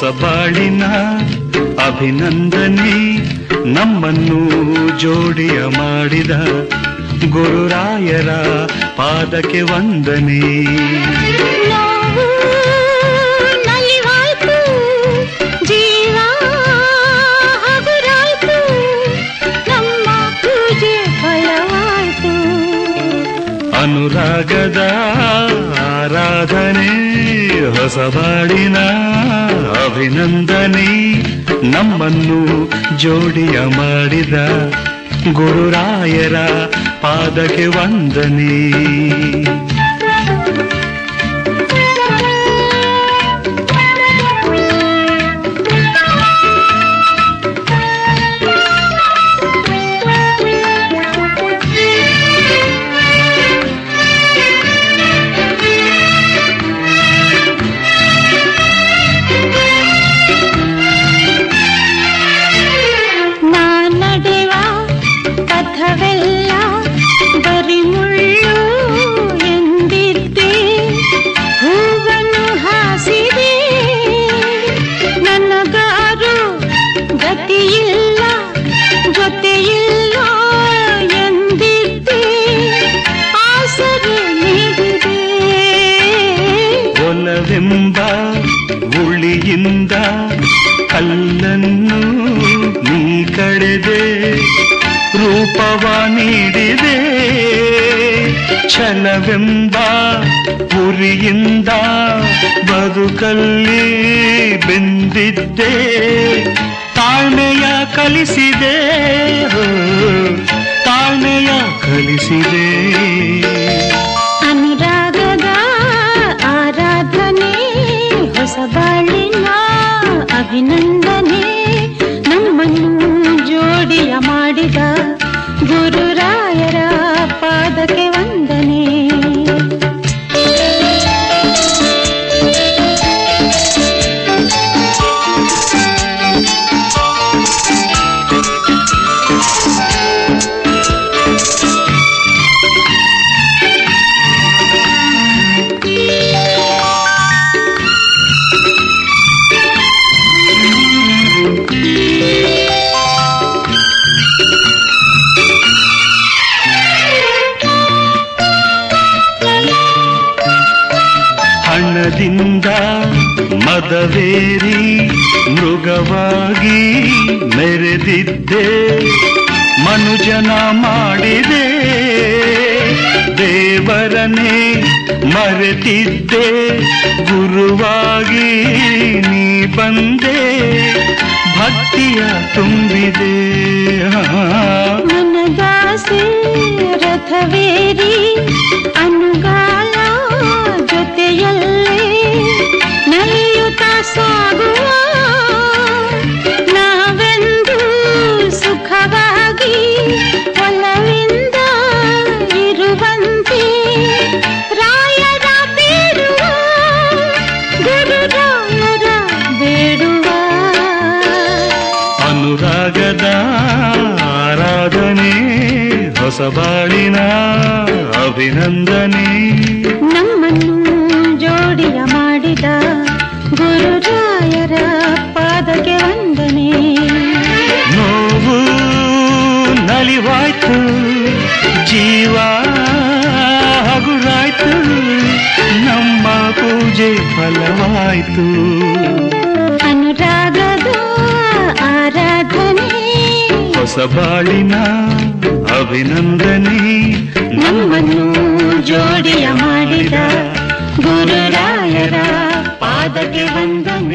ಹೊಸ ಬಾಳಿನ ಅಭಿನಂದನೆ ನಮ್ಮನ್ನು ಜೋಡಿಯ ಮಾಡಿದ ಗುರುರಾಯರ ಪಾದಕ್ಕೆ ವಂದನೆ ನೋವು ನಲಿವಾಯ್ತು ಜೀವ ಹಗುರಾಯ್ತು ನಮ್ಮ ಪೂಜೆ ಫಲವಾಯ್ತು ಅನುರಾಗದ ಆರಾಧನೆ ಹೊಸ ಬಾಳಿನ ಅಭಿನಂದನೆ ನಮ್ಮನ್ನು ಜೋಡಿಯ ಮಾಡಿದ ಗುರುರಾಯರ ಪಾದಕ್ಕೆ ವಂದನೆ ನಾ ನಡೆವ ಪಥವೆಲ್ಲ ಬರಿ ಮುಳ್ಳು ಎಂದಿದ್ದೆ ಹೂವನ್ನು ಹಾಸಿದೆ ನನಗಾರು ಗತಿಯಿಲ್ಲ ಜೊತೆಯಿಲ್ಲ ಎಂದಿದ್ದೆ ಆಸರೆ ನೀಡಿದೆ ಒಲವೆಂಬ ಉಳಿಯಿಂದ ಕಲ್ಲನ್ನು ನೀ ಕಡೆದೆ ರೂಪವ ನೀಡಿದೆ ಛಲವೆಂಬ ಉರಿಯಿಂದ ಬದುಕಲ್ಲಿ ಬೆಂದಿದ್ದೆ ತಾಳ್ಮೆಯ ಕಲಿಸಿದೆ ಹೋ, ತಾಳ್ಮೆಯ ಕಲಿಸಿದೆ ಅನುರಾಗದ ಆರಾಧನೆ ಹೊಸ ಬಾಳಿನ ಅಭಿನಂದನೆ ನಮ್ಮನ್ನು ಜೋಡಿಯ ಮಾಡಿದ ಗುರುರಾಯರ ಪಾದಕ್ಕೆ ವಂದನೆ ಹಣದಿಂದ ಮದವೇರಿ ಮೃಗವಾಗಿ ಮೆರೆದಿದ್ದೆ ಮನುಜನ ಮಾಡಿದೆ ದೇವರನೇ ಮರೆತಿದ್ದೆ ಗುರುವಾಗಿ ನೀ ಬಂದೆ ಭಕ್ತಿಯ ತುಂಬಿದೆ ಆ. ಮನದಾಸೆ ರಥವೇರಿ ಅನುಗಾಲ ಜೊತೆಯಲ್ಲೇ ನಲಿಯುತ್ತ ಸಾಗುವ ನಾವೆಂದು ಸುಖವಾಗಿ ಒಲವಿಂದ ಇರುವಂತೆ ರಾಯರ ಬೇಡುವ ಗುರುರಾಯರ ಬೇಡುವ ಅನುರಾಗದ ಆರಾಧನೆ ಹೊಸ ಬಾಳಿನ ಅಭಿನಂದನೆ ನಮ್ಮನ್ನು ಜೋಡಿಯ ಮಾಡಿದ ಗುರುರಾಯರ ಪಾದಕ್ಕೆ ವಂದನೆ ನೋವು ನಲಿವಾಯ್ತು ಜೀವ ಹಗುರಾಯ್ತು ನಮ್ಮ ಪೂಜೆ ಫಲವಾಯ್ತು ಅನುರಾಗದ ಆರಾಧನೆ ಹೊಸ ಬಾಳಿನ ಅಭಿನಂದನೆ ನಮ್ಮನ್ನು ಜೋಡಿಯ ಮಾಡಿದ ಗುರುರಾಯರ ಪಾದಕ್ಕೆ ವಂದನೆ